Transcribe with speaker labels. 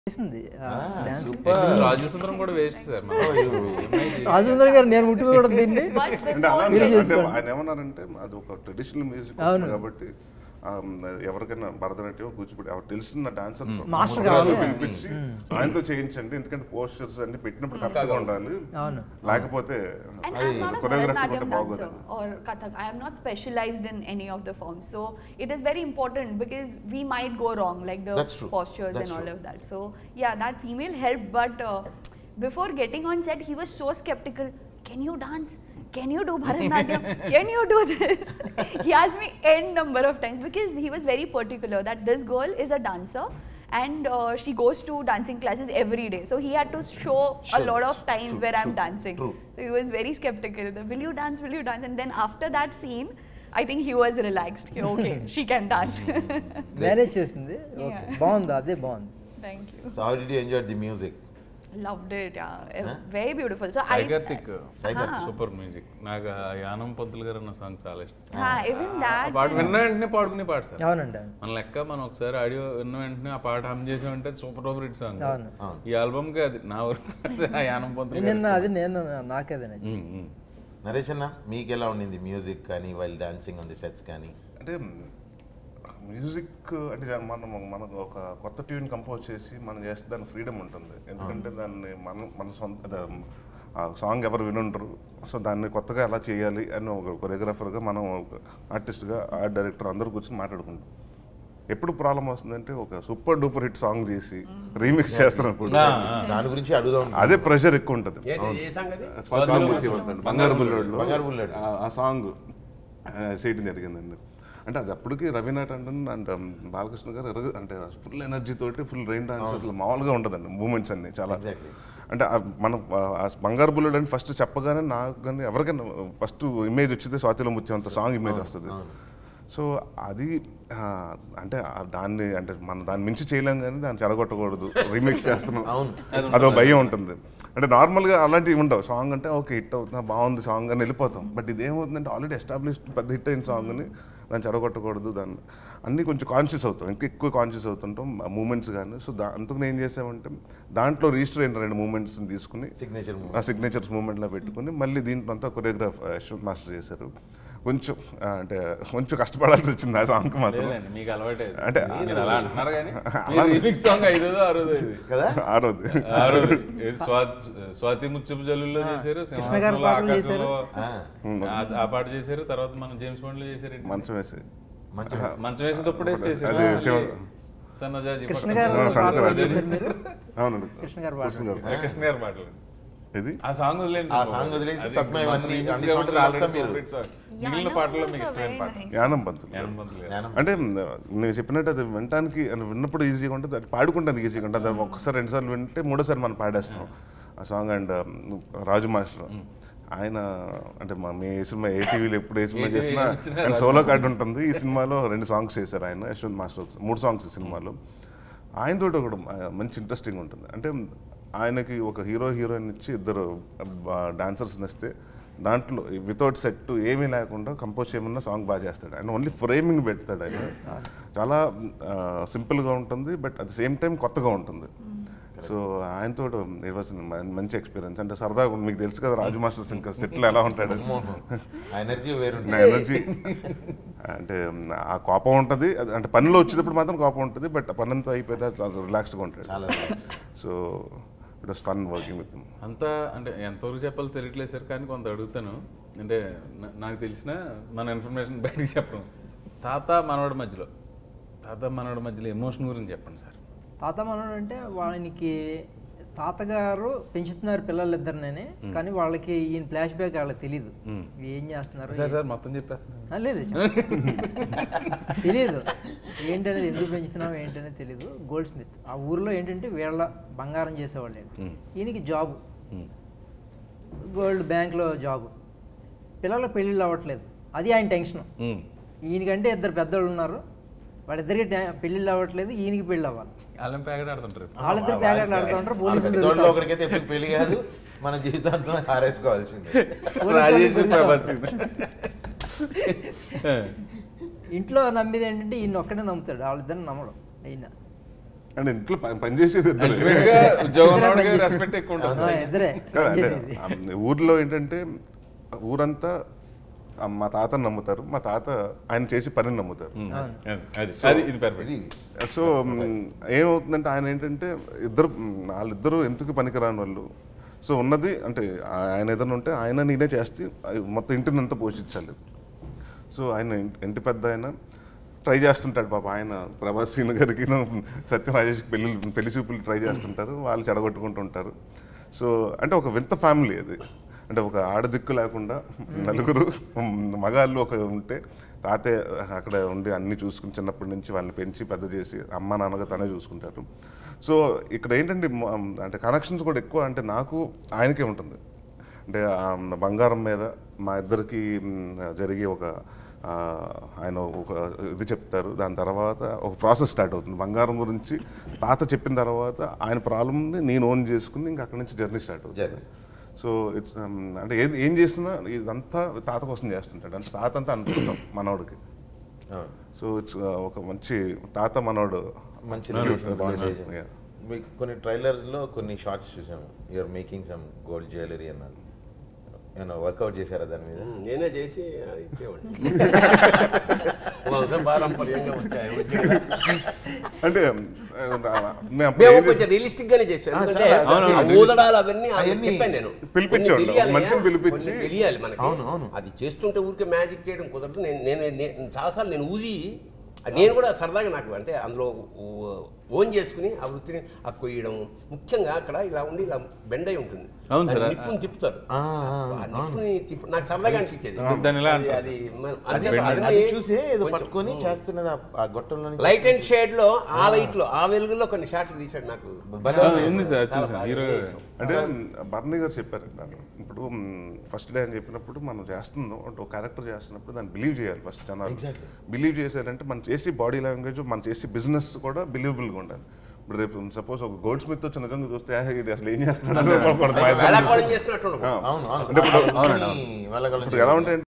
Speaker 1: చేసింది dance
Speaker 2: super
Speaker 3: రాజు సుందరం కూడా waste sir మనం.
Speaker 1: రాజేంద్ర గారు నేను ముట్టుకోకూడదు దీన్ని
Speaker 4: But
Speaker 5: అంటే
Speaker 4: before
Speaker 5: అలానే
Speaker 1: మీరే
Speaker 5: అంటే
Speaker 1: చేసుకోండి.
Speaker 5: ఆయన ఏమన్నారంటే అది ఒక ట్రెడిషనల్ మ్యూజిక్
Speaker 1: అవును.
Speaker 5: కాబట్టి ఆ, ఎవరికైనా భరతనాట్యం కూచిపూడి ఎవరు తెలిసిన డాన్సర్
Speaker 1: మాస్టర్ కావాలి.
Speaker 5: పిలిపించి ఆయనతో చేయించండి ఎందుకంటే పోస్టర్స్ అన్ని పెట్టినప్పుడు కరెక్ట్ గా ఉండాలి
Speaker 1: అవును
Speaker 5: లేకపోతే
Speaker 4: And I'm not a
Speaker 5: choreography
Speaker 4: Bharatanatyam
Speaker 5: ఉంటే బాగోదు
Speaker 4: dancer or Kathak. I am not specialized in any of the forms. So it is very important because we might go wrong, like the
Speaker 2: That's true.
Speaker 4: postures
Speaker 2: That's
Speaker 4: and all
Speaker 2: true.
Speaker 4: of that. So yeah, that female helped, but uh, before getting on set, he was so skeptical. Can you dance? Can you do Bharatanatyam? Can you do this? he asked me n number of times because he was very particular that this girl is a dancer and uh, she goes to dancing classes every day. So he had to show a
Speaker 2: Sure.
Speaker 4: lot of times
Speaker 2: True,
Speaker 4: where I'm
Speaker 2: true,
Speaker 4: dancing.
Speaker 2: true.
Speaker 4: So he was very skeptical. Will you dance? Will you dance? And then after that scene, I think he was relaxed. Okay, she can dance.
Speaker 1: Manage చేసింది okay
Speaker 4: Yeah.
Speaker 1: బాగుంది అదే బాగుంది
Speaker 4: Thank you.
Speaker 2: So how did you enjoy the music
Speaker 4: Loved it. Yeah, Uh,
Speaker 2: Huh?
Speaker 4: very beautiful. So
Speaker 3: Sai
Speaker 4: I.
Speaker 3: Karthik
Speaker 2: Sagar,
Speaker 4: Huh.
Speaker 3: Super music నాకు ఆ యానం పంతులు గారు అన్న song చాలా ఇష్టం
Speaker 4: Huh, even
Speaker 3: ఆ
Speaker 4: that.
Speaker 3: పాట విన్న వెంటనే పాడుకునే పాట సార్
Speaker 1: అవునండి
Speaker 3: మన లెక్క మనం ఒకసారి ఆడియో విన్న వెంటనే ఆ పాట హమ్ చేసామంటే సూపర్ డూపర్ హిట్ సాంగ్
Speaker 1: అవును.
Speaker 3: ఈ ఆల్బమ్ కి అది నా వరకు ఆ యానం పంతులు
Speaker 1: నిన్న
Speaker 3: గారి
Speaker 1: అది నేను నాకదే నచ్చింది
Speaker 3: ఉమ్, ఉమ్.
Speaker 2: నరేష్ అన్న మీకు ఎలా ఉండింది మ్యూజిక్ కానీ while dancing on the sets కానీ
Speaker 5: అంటే మ్యూజిక్ అంటే జా- మనం మనకు ఒక కొత్త ట్యూన్ కంపోజ్ చేసి మనం చేస్తే దాని ఫ్రీడమ్ ఉంటుంది ఎందుకంటే దాన్ని మన మన సొంత దా- ఆ సాంగ్ ఎవరు వినుంటారు సో దాన్ని కొత్తగా ఎలా చేయాలి అని ఒక కొరియోగ్రాఫర్గా మనం ఆర్టిస్ట్గా ఆర్ట్ డైరెక్టర్ అందరూ కూర్చొని మాట్లాడుకుంటాం ఎప్పుడు ప్రాబ్లం వస్తుందంటే ఒక సూపర్ డూపర్ హిట్ సాంగ్ చేసి రీమిక్స్ చేస్తున్నప్పుడు
Speaker 3: ఆ, ఆ.
Speaker 2: దాని గురించి అడుగుదాం
Speaker 5: అదే ప్రెషర్ ఎక్కువ ఉంటుంది
Speaker 6: ఏంటి ఏ సంగతి
Speaker 5: స్వాతిమూర్తి వర్ధన్, బంగారు బుల్లోడు
Speaker 2: బంగారు బుల్లోడు.
Speaker 5: ఆ సాంగ్ చేయడం జరిగిందండి అంటే అది అప్పటికి రవీనా టండన్ అండ్ బాలకృష్ణ గారు ఎరగ- అంటే ఫుల్ ఎనర్జీ తోటి ఫుల్ రెయిన్ డాన్స్ అసలు మామూలుగా ఉంటుందండి మూమెంట్స్ అన్ని చాలా
Speaker 2: Exactly.
Speaker 5: అంటే ఆ మనం ఆ బంగారు బుల్లోడు అని ఫస్ట్ చెప్పగానే నాకు కానీ ఎవరికైనా ఫస్ట్ ఇమేజ్ వచ్చింది స్వాతిలో ముచ్చేంత సాంగ్ ఇమేజ్ వస్తుంది సో అది ఆ, అంటే ఆ దాన్ని అంటే మనం దాన్ని మించి చేయలేం కానీ దాన్ని చెడగొట్టకూడదు రీమిక్స్ చేస్తున్నాం అదో భయం ఉంటుంది అంటే నార్మల్గా అలాంటివి ఉండవు సాంగ్ అంటే ఓకే హిట్ అవుతుందా బాగుంది సాంగ్ అని వెళ్ళిపోతాం బట్ ఇదేమవుతుందంటే ఆల్రెడీ ఎస్టాబ్లిష్డ్ పెద్ద హిట్ అయిన సాంగ్ని దాన్ని చెడగొట్టకూడదు దాన్ని అన్నీ కొంచెం కాన్షియస్ అవుతాం ఇంకా ఎక్కువ కాన్షియస్ అవుతుంటాం మూమెంట్స్ కానీ సో దా అందుకని ఏం చేసామంటే దాంట్లో రిజిస్టర్ అయిన రెండు మూమెంట్స్ని తీసుకుని
Speaker 2: సిగ్నేచర్
Speaker 5: ఆ సిగ్నేచర్స్ మూమెంట్లో పెట్టుకుని మళ్ళీ దీంట్లో అంతా కొరియోగ్రాఫ్ యశ్వంత్ మాస్టర్ చేశారు కొంచెం ఆ, అంటే కొంచెం కష్టపడాల్సి వచ్చింది ఆ సాంగ్ మాత్రం
Speaker 3: లేదండి మీకు అలవాటే
Speaker 5: అంటే
Speaker 3: మీరు అలా అంటున్నారు కానీ రీమిక్స్ సాంగ్ ఐదోదో ఆరోదో ఇది
Speaker 2: కదా
Speaker 5: ఆ రోజు
Speaker 3: ఆ రోజు ఇది స్వాతి స్వాతి ముచ్చపు జల్లుల్లో చేశారు
Speaker 1: కృష్ణ గారు
Speaker 3: సింహాసనంలో
Speaker 1: పాటలు
Speaker 3: ఆకాశంలో
Speaker 2: ఆ,
Speaker 3: ఆ- ఆ పాట చేశారు తర్వాత మనం జేమ్స్ బాండ్ లో చేశారు
Speaker 5: మంచం వేసి
Speaker 2: మంచి
Speaker 3: మంచం వేసేటప్పుడు వేసి చేశారు
Speaker 5: అది శివ
Speaker 3: సన్నజాజి
Speaker 1: కృష్ణ
Speaker 3: పక్కన.
Speaker 1: గారు
Speaker 5: ఆ, శంకర్
Speaker 1: పాటలు
Speaker 5: అది.
Speaker 1: చేశారు మీరు
Speaker 5: అవునండి
Speaker 1: కృష్ణ గారు పాట
Speaker 5: కృష్ణ గారు
Speaker 3: సరే, కృష్ణ గారి పాటలు
Speaker 5: ఇది
Speaker 3: ఆ సాంగ్ వదిలేండి
Speaker 2: ఆ సాంగ్ వదిలేసి
Speaker 3: అది
Speaker 2: తత్మయం
Speaker 3: మన
Speaker 2: అన్ని-
Speaker 3: remix
Speaker 2: అన్ని
Speaker 3: కాబట్టి
Speaker 2: సాంగ్లు
Speaker 3: already
Speaker 2: మొత్తం మీరు-
Speaker 3: favorite song. మిగిలిన
Speaker 4: Yana
Speaker 3: పాటల్లో
Speaker 4: was
Speaker 3: మీకు
Speaker 4: also
Speaker 3: ఇష్టమైన
Speaker 4: very
Speaker 3: పాట
Speaker 4: nice.
Speaker 5: యానం పంతులు
Speaker 3: యానం పంతులు గారు.
Speaker 2: జ్ఞానం.
Speaker 5: అంటే నేను చెప్పినట్టు అది వినటానికి అది విన్నప్పుడు ఈజీగా ఉంటుంది అది పాడుకుంటుంది ఈజీగా ఉంటుంది అది ఒక్కసారి రెండుసార్లు వింటే మూడోసారి మనం పాడేస్తాం ఆ సాంగ్ అండ్ రాజు మాస్టర్ ఆయన అంటే మా మీ సినిమా ఏ టీవీలో ఎప్పుడు ఏ సినిమా
Speaker 3: ఏ TV
Speaker 5: చేసినా
Speaker 3: వచ్చినా
Speaker 5: ఆయన
Speaker 3: రాజు
Speaker 5: సోలో కార్డు ఉంటుంది ఈ సినిమాలో రెండు సాంగ్స్ చేశారు ఆయన యశ్వంత్ మాస్టర్ మూడు సాంగ్స్ ఈ సినిమాలో ఆయనతో కూడా మంచి ఇంట్రెస్టింగ్ ఉంటుంది అంటే ఆయనకి ఒక హీరో హీరోయిన్ ఇచ్చి ఇద్దరు డాన్సర్స్ని ఇస్తే దాంట్లో వితౌట్ సెట్ ఏమీ లేకుండా కంపోజ్ చేయమన్న సాంగ్ బాగా చేస్తాడు ఆయన ఓన్లీ ఫ్రేమింగ్ పెడతాడు ఆయన చాలా సింపుల్గా ఉంటుంది but at the same time కొత్తగా ఉంటుంది సో ఆయనతో ఇట్ వాజ్ మంచి ఎక్స్పీరియన్స్ అంటే సరదాగా మీకు తెలుసు కదా రాజు మాస్టర్స్ ఇంకా సెట్లు ఎలా ఉంటాడు
Speaker 2: ఆ ఎనర్జీ వేరు
Speaker 5: నా ఎనర్జీ అంటే ఆ కోపం ఉంటుంది అది- అంటే పనిలో వచ్చేటప్పుడు మాత్రం కోపం ఉంటుంది బట్ పని అంతా అయిపోతే రిలాక్స్డ్గా ఉంటాడు
Speaker 2: చాలా
Speaker 5: so it was fun working with
Speaker 3: అంతా అంటే ఎంతవరకు చెప్పాలో తెలియట్లేదు సార్ కానీ కొంత అడుగుతాను అంటే నా- నాకు తెలిసిన మన ఇన్ఫర్మేషన్ బయటికి చెప్పడం తాత మనవడి మధ్యలో తాత మనవడి మధ్యలో ఎమోషన్ గురించి చెప్పండి సార్
Speaker 1: తాత మనోడు అంటే వాళ్ళకి తాతగారు పెంచుతున్నారు పిల్లలిద్దరినే కానీ వాళ్ళకి ఈయన ఫ్లాష్ బ్యాక్ వాళ్ళకి తెలియదు ఏం చేస్తున్నారు
Speaker 3: సార్ సార్ మొత్తం చెప్పేస్తున్నాను
Speaker 1: ఆ, లేదు తెలియదు ఏంటనేది ఎందుకు పెంచుతున్నాం ఏంటనేది తెలియదు గోల్డ్ స్మిత్ ఆ ఊర్లో ఏంటంటే వీళ్ళ బంగారం చేసేవాళ్ళు ఈయనకి జాబు గోల్డ్ బ్యాంక్లో జాబు పిల్లల పెళ్ళిళ్ళు అవ్వట్లేదు అది ఆయన టెన్షన్ ఈయనకంటే ఇద్దరు పెద్దోళ్ళు ఉన్నారు వాళ్ళిద్దరికి టె- పెళ్ళిళ్ళు అవ్వట్లేదు ఈయనకి పెళ్ళి అవ్వాలి
Speaker 3: వాళ్ళని ప్యాకెట్ ఆడుతుంటారు
Speaker 1: వాళ్ళిద్దరు ప్యాకెట్లు ఆడుతూ ఉంటారు పోలీసులు
Speaker 2: పెద్దోళ్ళు
Speaker 1: దొరుకుతారు.
Speaker 2: ఒకరికైతే ఎప్పుడు పెళ్లి కాదు మన జీవితాంతం హారేసుకోవాల్సిందే
Speaker 1: పోలీసులు
Speaker 3: రాజేష్
Speaker 1: దొరుకుతారు.
Speaker 3: ప్రభాస్
Speaker 1: ఇంట్లో నమ్మేది ఏంటంటే ఈయన ఒక్కడే నమ్ముతాడు వాళ్ళిద్దరిని నమ్మడం ఈయన
Speaker 5: అంటే ఇంట్లో పని పని చేసేది ఇద్దరే.
Speaker 3: Ultimate గా ఉద్యోగం ఉన్నవాడికి రెస్పెక్ట్ ఎక్కువ ఉంటుంది
Speaker 1: ఆ, ఇద్దరే
Speaker 5: కదా, అంటే
Speaker 1: చేసేది.
Speaker 5: ఆ ఊర్లో ఏంటంటే ఊరంతా ఆ మా తాతని నమ్ముతారు మా తాత ఆయన చేసి పనిని నమ్ముతారు
Speaker 3: అది అది అది ఇది పర్ఫెక్ట్
Speaker 5: సో మ్, ఏమవుతుందంటే ఆయన ఏంటంటే ఇద్దరు మ్, వాళ్ళిద్దరూ ఎందుకు పనికిరాని వాళ్ళు సో ఉన్నది అంటే ఆ- ఆయన ఏదైనా ఉంటే ఆయన నేనే చేస్తే అవి మొత్తం ఇంటిని అంతా పోషించాలి సో ఆయన ఇంటి- ఇంటి పెద్ద ఆయన ట్రై చేస్తుంటాడు పాప ఆయన ప్రభాస్ శ్రీను గారికి సత్య రాజేష్కి పెళ్లి పెళ్లి చూపులు ట్రై చేస్తుంటారు వాళ్ళు చెడగొట్టుకుంటుంటారు సో అంటే ఒక వింత ఫ్యామిలీ అది అంటే ఒక ఆడదిక్కు లేకుండా నలుగురు మగాళ్ళు ఒక ఉంటే తాతే అక్కడ ఉండి అన్ని చూసుకుని చిన్నప్పటి నుంచి వాళ్ళని పెంచి పెద్ద చేసి అమ్మ నాన్నగా తనే చూసుకుంటారు సో ఇక్కడ ఏంటంటే మ- అంటే కనెక్షన్స్ కూడా ఎక్కువ అంటే నాకు ఆయనకే ఉంటుంది అంటే ఆ బంగారం మీద మా ఇద్దరికి మ్, జరిగే ఒక ఆ, ఆయన ఒక ఇది చెప్తారు దాని తర్వాత ఒక ప్రాసెస్ స్టార్ట్ అవుతుంది బంగారం గురించి తాత చెప్పిన తర్వాత ఆయన ప్రాబ్లమ్ని నేను ఓన్ చేసుకుని ఇంకా అక్కడి నుంచి జర్నీ స్టార్ట్ అవుతుంది
Speaker 2: Journey.
Speaker 5: సో ఇట్స్ అంటే ఏది ఏం చేసినా ఇదంతా తాత కోసం చేస్తుంటాడు అంటే తాత అంతా అనిపిస్తాం మనోడికి
Speaker 2: అవును.
Speaker 5: సో ఇట్స్ ఒక మంచి తాత మనోడు
Speaker 2: మంచి relation, bond
Speaker 5: relation,
Speaker 2: relation.
Speaker 5: yeah.
Speaker 2: మీకు కొన్ని ట్రైలర్స్లో కొన్ని షార్ట్స్ చూసాము you are making some gold jewellery అన్నారు ఏమైనా వర్కౌట్ చేశారా దాని మీద
Speaker 6: నేనే చేసి ఇచ్చేవాడిని వాళ్ళతో పారంపర్యంగా వచ్చాయి
Speaker 5: అంటే ఆ, మేము అప్పుడు
Speaker 6: మేము
Speaker 5: ఏం
Speaker 6: కొంచెం రియలిస్టిక్ గానే చేసాం ఎందుకంటే
Speaker 2: చాలా,
Speaker 6: ఆ ఊదడాలు అవన్నీ అవన్నీ
Speaker 2: అవన్నీ
Speaker 6: చెప్పాను నేను
Speaker 5: పిలిపించేవాడు.
Speaker 6: కొన్ని తెలియాలి
Speaker 5: మనిషిని
Speaker 6: కదా,
Speaker 5: పిలిపించి-
Speaker 6: కొన్ని తెలియాలి మనకి
Speaker 2: అవును, అవును.
Speaker 6: అది చేస్తుంటే ఊరికే మ్యాజిక్ చేయడం కుదరదు నేను నేను నేను చాలాసార్లు నేను ఊది అది నేను కూడా సరదాగా నాకు అంటే అందులో ఓన్ చేసుకుని ఆ వృత్తిని ఆ కొయ్యడం ముఖ్యంగా అక్కడ ఇలా ఉండి ఇలా బెండ్ అయి ఉంటుంది
Speaker 3: అవును
Speaker 6: దాన్ని
Speaker 3: సార్.
Speaker 6: నిప్పుని తిప్పుతారు
Speaker 2: ఆ, ఆ,
Speaker 6: ఆ నిప్పుని తిప్పు నాకు సరదాగా అనిపించేది
Speaker 3: దాన్ని ఇలా
Speaker 6: అది-
Speaker 3: అంటారు.
Speaker 6: అది మన-
Speaker 2: అది
Speaker 6: అంతే
Speaker 2: అది-
Speaker 6: అవన్నీ
Speaker 2: అది చూసే ఏదో
Speaker 6: కొంచెం-
Speaker 2: పట్టుకొని చేస్తున్నది ఆ- ఆ గొట్టంలో
Speaker 6: లైట్ అండ్ షేడ్ లో ఆ లైట్ లో ఆ వెలుగులో కొన్ని షాట్లు తీసాడు నాకు
Speaker 2: భలే
Speaker 3: ఆ, ఉంది సార్
Speaker 6: చాలా
Speaker 3: చూసాను
Speaker 6: బాగా
Speaker 3: హీరో
Speaker 6: చేసాం.
Speaker 5: అంటే బర్నీ గారు చెప్పారు నాకు ఇప్పుడు ఫస్ట్ డే అని చెప్పినప్పుడు మనం చేస్తున్నాం అంటే ఒక క్యారెక్టర్ చేస్తున్నప్పుడు దాన్ని బిలీవ్ చేయాలి ఫస్ట్ జనాలు
Speaker 2: Exactly.
Speaker 5: బిలీవ్ చేశారంటే మనం చేసి బాడీ లాంగ్వేజ్ మనం చేసి బిజినెస్ కూడా బిలీవబుల్గా ఉండాలి ఇప్పుడు రేపు సపోజ్ ఒక గోల్డ్ స్మిత్ వచ్చి నిజంగా చూస్తే "ఆ, ఈడు అసలు ఏం చేస్తున్నాడు అనుకోకూడదు.
Speaker 6: వేళాకోళం చేస్తున్నట్టు ఉండకూడదు.
Speaker 5: ఆ.
Speaker 2: అవును అవును
Speaker 5: అంటే ఇప్పుడు
Speaker 2: కొన్ని వాళ్ళ
Speaker 5: ఇప్పుడు ఎలా ఉంటాయంటే